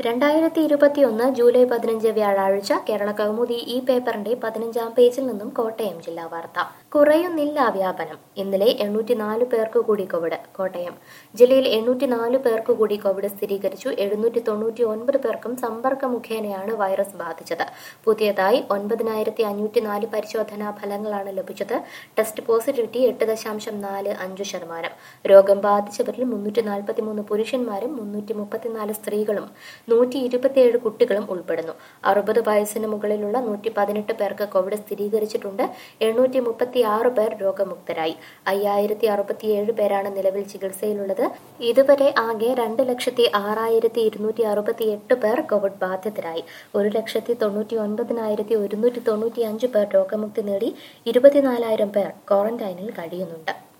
രണ്ടായിരത്തി ഇരുപത്തിയൊന്ന് ജൂലൈ പതിനഞ്ച് വ്യാഴാഴ്ച കേരള കൗമുദി ഈ പേപ്പറിന്റെ പതിനഞ്ചാം പേജിൽ നിന്നും കോട്ടയം ജില്ലാ വാർത്ത കുറയുന്നില്ല വ്യാപനം ഇന്നലെ എണ്ണൂറ്റി നാല് പേർക്ക് കൂടി കോവിഡ് കോട്ടയം ജില്ലയിൽ എണ്ണൂറ്റി നാല് പേർക്ക് കൂടി കോവിഡ് സ്ഥിരീകരിച്ചു എഴുന്നൂറ്റി തൊണ്ണൂറ്റി ഒൻപത് പേർക്കും സമ്പർക്ക മുഖേനയാണ് വൈറസ് ബാധിച്ചത് പുതിയതായി ഒൻപതിനായിരത്തി അഞ്ഞൂറ്റി നാല് പരിശോധനാ ഫലങ്ങളാണ് ലഭിച്ചത് ടെസ്റ്റ് പോസിറ്റിവിറ്റി എട്ട് ദശാംശം നാല് അഞ്ച് ശതമാനം രോഗം ബാധിച്ചവരിൽ മുന്നൂറ്റി നാൽപ്പത്തി മൂന്ന് പുരുഷന്മാരും മുന്നൂറ്റി മുപ്പത്തിനാല് സ്ത്രീകളും നൂറ്റി ഇരുപത്തിയേഴ് കുട്ടികളും ഉൾപ്പെടുന്നു അറുപത് വയസ്സിന് മുകളിലുള്ള നൂറ്റി പതിനെട്ട് പേർക്ക് കോവിഡ് സ്ഥിരീകരിച്ചിട്ടുണ്ട് എണ്ണൂറ്റി മുപ്പത്തി ആറ് പേർ രോഗമുക്തരായി അയ്യായിരത്തി അറുപത്തിയേഴ് പേരാണ് നിലവിൽ ചികിത്സയിലുള്ളത് ഇതുവരെ ആകെ രണ്ട് ലക്ഷത്തി ആറായിരത്തി ഇരുന്നൂറ്റി അറുപത്തി എട്ട് പേർ കോവിഡ് ബാധിതരായി ഒരു ലക്ഷത്തി തൊണ്ണൂറ്റി ഒൻപതിനായിരത്തി ഒരുന്നൂറ്റി തൊണ്ണൂറ്റി അഞ്ച് പേർ രോഗമുക്തി നേടി ഇരുപത്തിനാലായിരം പേർ ക്വാറന്റൈനിൽ കഴിയുന്നുണ്ട്